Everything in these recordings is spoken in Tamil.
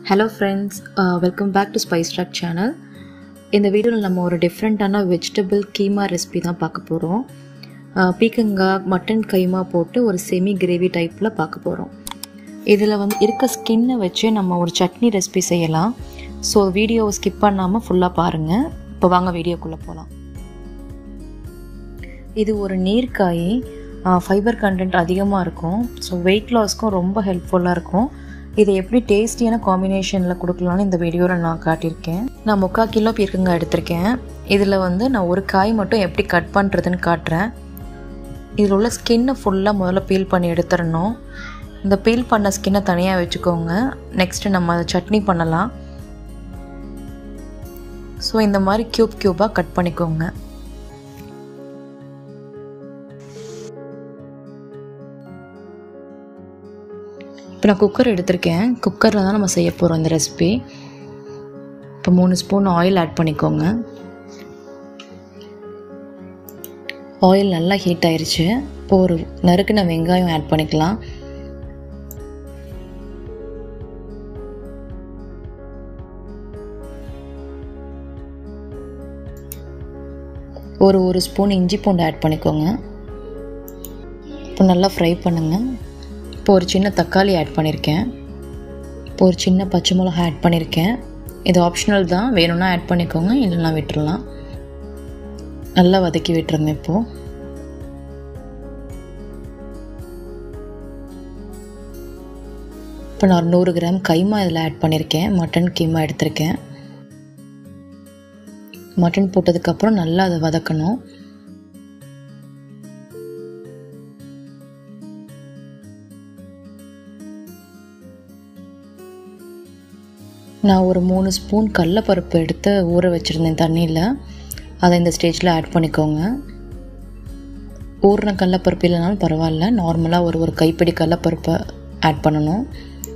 hello friends welcome back to Spice Track channel இந்த வீடியோவில் நம்ம ஒரு டிஃப்ரெண்ட்டான வெஜிடபிள் கீமா ரெசிபி தான் பார்க்க போகிறோம் பீக்கங்காய் மட்டன் கைமா போட்டு ஒரு செமி கிரேவி டைப்பில் பார்க்க போகிறோம் இதில் வந்து இருக்க ஸ்கின்னை வச்சு நம்ம ஒரு சட்னி ரெசிபி செய்யலாம் ஸோ வீடியோவை ஸ்கிப் பண்ணாமல் ஃபுல்லாக பாருங்கள் இப்போ வாங்க வீடியோக்குள்ளே போகலாம் இது ஒரு நீர்க்காய் ஃபைபர் கண்டென்ட் அதிகமாக இருக்கும் ஸோ வெயிட் லாஸ்க்கும் ரொம்ப ஹெல்ப்ஃபுல்லாக இருக்கும் இதை எப்படி டேஸ்டியான காம்பினேஷனில் கொடுக்கலான்னு இந்த வீடியோவில் நான் காட்டியிருக்கேன் நான் முக்கால் கிலோ பீர்க்கங்காய் எடுத்திருக்கேன் இதில் வந்து நான் ஒரு காய் மட்டும் எப்படி கட் பண்ணுறதுன்னு காட்டுறேன் இதில் உள்ள ஸ்கின்னை ஃபுல்லாக முதல்ல பீல் பண்ணி எடுத்துடணும் இந்த பீல் பண்ண ஸ்கின்னை தனியாக வச்சுக்கோங்க நெக்ஸ்ட்டு நம்ம அதை சட்னி பண்ணலாம் ஸோ இந்த மாதிரி க்யூப் க்யூபாக கட் பண்ணிக்கோங்க இப்போ நான் குக்கர் எடுத்திருக்கேன் குக்கரில் தான் நம்ம செய்ய போகிறோம் இந்த ரெசிபி இப்போ மூணு ஸ்பூன் ஆயில் ஆட் பண்ணிக்கோங்க ஆயில் நல்லா ஹீட் ஆயிடுச்சு இப்போ ஒரு நறுக்குன வெங்காயம் ஆட் பண்ணிக்கலாம் ஒரு ஒரு ஸ்பூன் இஞ்சி பூண்டு ஆட் பண்ணிக்கோங்க இப்போ நல்லா ஃப்ரை பண்ணுங்கள் இப்போ ஒரு சின்ன தக்காளி ஆட் பண்ணியிருக்கேன் இப்போ ஒரு சின்ன பச்சை மிளகா ஆட் பண்ணியிருக்கேன் இது ஆப்ஷனல் தான் வேணும்னா ஆட் பண்ணிக்கோங்க இல்லைனா விட்டுறலாம் நல்லா வதக்கி விட்டுருங்க இப்போது இப்போ நான் நூறு கிராம் கைமா இதில் ஆட் பண்ணியிருக்கேன் மட்டன் கீமா எடுத்திருக்கேன் மட்டன் போட்டதுக்கப்புறம் நல்லா அதை வதக்கணும் நான் ஒரு மூணு ஸ்பூன் கடலப்பருப்பு எடுத்து ஊற வச்சுருந்தேன் தண்ணியில் அதை இந்த ஸ்டேஜில் ஆட் பண்ணிக்கோங்க ஊறின கடலப்பருப்பு இல்லைனாலும் பரவாயில்ல நார்மலாக ஒரு ஒரு கைப்பிடி கடலப்பருப்பை ஆட் பண்ணணும்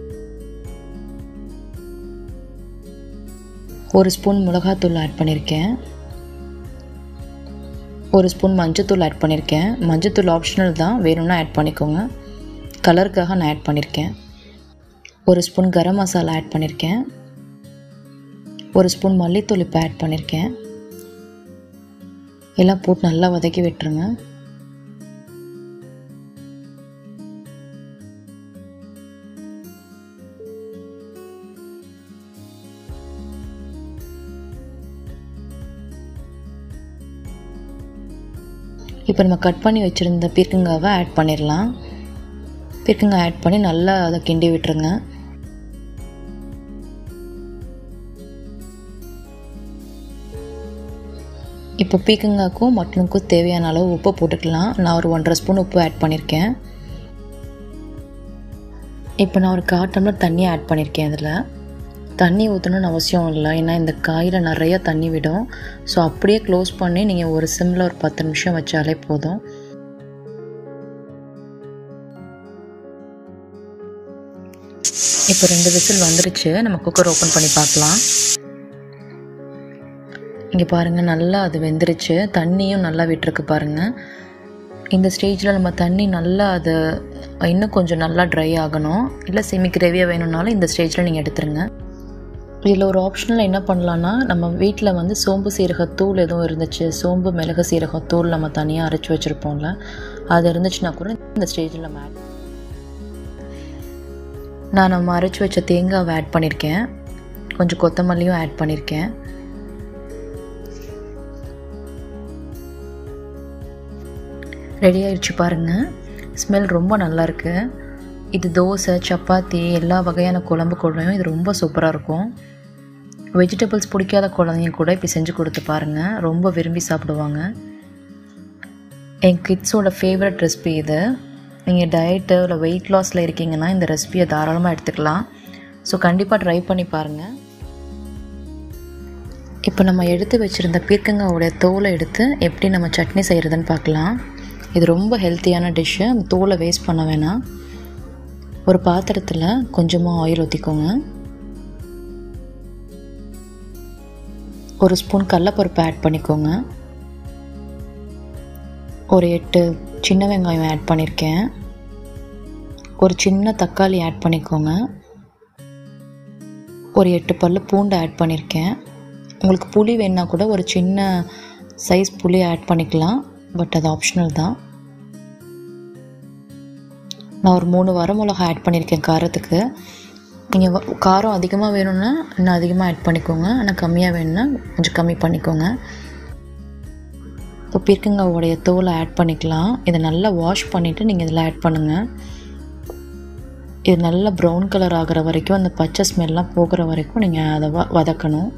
ஒரு ஸ்பூன் மிளகாத்தூள் ஆட் பண்ணியிருக்கேன் ஒரு ஸ்பூன் மஞ்சத்தூள் ஆட் பண்ணியிருக்கேன் மஞ்சத்தூள் ஆப்ஷனல் தான் வேணும்னா ஆட் பண்ணிக்கோங்க கலருக்காக நான் ஆட் பண்ணியிருக்கேன் ஒரு ஸ்பூன் கரம் மசாலா ஆட் பண்ணியிருக்கேன் ஒரு ஸ்பூன் மல்லித்தூள் இப்போ ஆட் பண்ணியிருக்கேன் எல்லாம் போட்டு நல்லா வதக்கி விட்டுருங்க இப்போ நம்ம கட் பண்ணி வச்சுருந்த பீர்க்கங்காவை ஆட் பண்ணிடலாம் பீர்க்கங்காய் ஆட் பண்ணி நல்லா அதை கிண்டி விட்டுருங்க இப்போ பீக்கங்காய்க்கும் மட்டனுக்கும் தேவையான அளவு உப்பு போட்டுக்கலாம் நான் ஒரு ஒன்றரை ஸ்பூன் உப்பு ஆட் பண்ணியிருக்கேன் இப்போ நான் ஒரு கால் டம்ளர் தண்ணி ஆட் பண்ணியிருக்கேன் அதில் தண்ணி ஊற்றணும்னு அவசியம் இல்லை ஏன்னா இந்த காயில் நிறைய தண்ணி விடும் ஸோ அப்படியே க்ளோஸ் பண்ணி நீங்கள் ஒரு சிம்மில் ஒரு பத்து நிமிஷம் வச்சாலே போதும் இப்போ ரெண்டு விசில் வந்துருச்சு நம்ம குக்கர் ஓப்பன் பண்ணி பார்க்கலாம் இங்கே பாருங்கள் நல்லா அது வெந்துருச்சு தண்ணியும் நல்லா விட்டுருக்கு பாருங்கள் இந்த ஸ்டேஜில் நம்ம தண்ணி நல்லா அது இன்னும் கொஞ்சம் நல்லா ட்ரை ஆகணும் இல்லை செமி கிரேவியாக வேணும்னாலும் இந்த ஸ்டேஜில் நீங்கள் எடுத்துருங்க இதில் ஒரு ஆப்ஷனில் என்ன பண்ணலான்னா நம்ம வீட்டில் வந்து சோம்பு சீரகத்தூள் எதுவும் இருந்துச்சு சோம்பு மிளகு சீரகத்தூள் நம்ம தனியாக அரைச்சி வச்சுருப்போம்ல அது இருந்துச்சுன்னா கூட இந்த ஸ்டேஜில் நம்ம ஆட் நான் நம்ம அரைச்சி வச்ச தேங்காவை ஆட் பண்ணியிருக்கேன் கொஞ்சம் கொத்தமல்லியும் ஆட் பண்ணியிருக்கேன் ரெடி ஆயிடுச்சு பாருங்கள் ஸ்மெல் ரொம்ப நல்லாயிருக்கு இது தோசை சப்பாத்தி எல்லா வகையான குழம்பு கூடயும் இது ரொம்ப சூப்பராக இருக்கும் வெஜிடபிள்ஸ் பிடிக்காத குழந்தைங்க கூட இப்படி செஞ்சு கொடுத்து பாருங்கள் ரொம்ப விரும்பி சாப்பிடுவாங்க என் கிட்ஸோட ஃபேவரட் ரெசிபி இது நீங்கள் டயட்டு இல்லை வெயிட் லாஸில் இருக்கீங்கன்னா இந்த ரெசிபியை தாராளமாக எடுத்துக்கலாம் ஸோ கண்டிப்பாக ட்ரை பண்ணி பாருங்கள் இப்போ நம்ம எடுத்து வச்சுருந்த பீர்க்கங்காவோடைய தோலை எடுத்து எப்படி நம்ம சட்னி செய்கிறதுன்னு பார்க்கலாம் இது ரொம்ப ஹெல்த்தியான டிஷ்ஷு அந்த தோலை வேஸ்ட் பண்ண வேணாம் ஒரு பாத்திரத்தில் கொஞ்சமாக ஆயில் ஊற்றிக்கோங்க ஒரு ஸ்பூன் கடலப்பருப்பு ஆட் பண்ணிக்கோங்க ஒரு எட்டு சின்ன வெங்காயம் ஆட் பண்ணியிருக்கேன் ஒரு சின்ன தக்காளி ஆட் பண்ணிக்கோங்க ஒரு எட்டு பல்லு பூண்டு ஆட் பண்ணியிருக்கேன் உங்களுக்கு புளி வேணுன்னா கூட ஒரு சின்ன சைஸ் புளி ஆட் பண்ணிக்கலாம் பட் அது ஆப்ஷனல் தான் நான் ஒரு மூணு வரமிளகா ஆட் பண்ணியிருக்கேன் காரத்துக்கு நீங்கள் காரம் அதிகமாக வேணும்னா இன்னும் அதிகமாக ஆட் பண்ணிக்கோங்க ஆனால் கம்மியாக வேணும்னா கொஞ்சம் கம்மி பண்ணிக்கோங்க இப்போ பீர்க்கங்காவோடைய தோலை ஆட் பண்ணிக்கலாம் இதை நல்லா வாஷ் பண்ணிவிட்டு நீங்கள் இதில் ஆட் பண்ணுங்கள் இது நல்லா ப்ரௌன் கலர் ஆகிற வரைக்கும் அந்த பச்சை ஸ்மெல்லாம் போகிற வரைக்கும் நீங்கள் அதை வ வதக்கணும்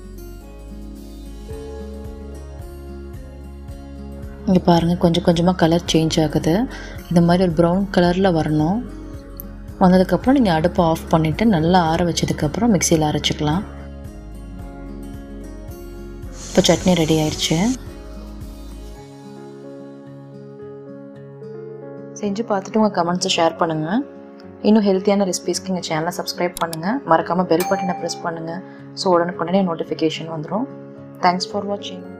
இங்கே பாருங்கள் கொஞ்சம் கொஞ்சமாக கலர் சேஞ்ச் ஆகுது இந்த மாதிரி ஒரு ப்ரௌன் கலரில் வரணும் வந்ததுக்கப்புறம் நீங்கள் அடுப்பை ஆஃப் பண்ணிவிட்டு நல்லா ஆற வச்சதுக்கப்புறம் மிக்சியில் அரைச்சிக்கலாம் இப்போ சட்னி ரெடி ஆயிடுச்சு செஞ்சு பார்த்துட்டு உங்கள் கமெண்ட்ஸை ஷேர் பண்ணுங்கள் இன்னும் ஹெல்த்தியான ரெசிபீஸ்க்கு எங்கள் சேனலை சப்ஸ்கிரைப் பண்ணுங்கள் மறக்காமல் பெல் பட்டனை ப்ரெஸ் பண்ணுங்கள் ஸோ உடனுக்குடனே நோட்டிஃபிகேஷன் வந்துடும் தேங்க்ஸ் ஃபார் வாட்சிங்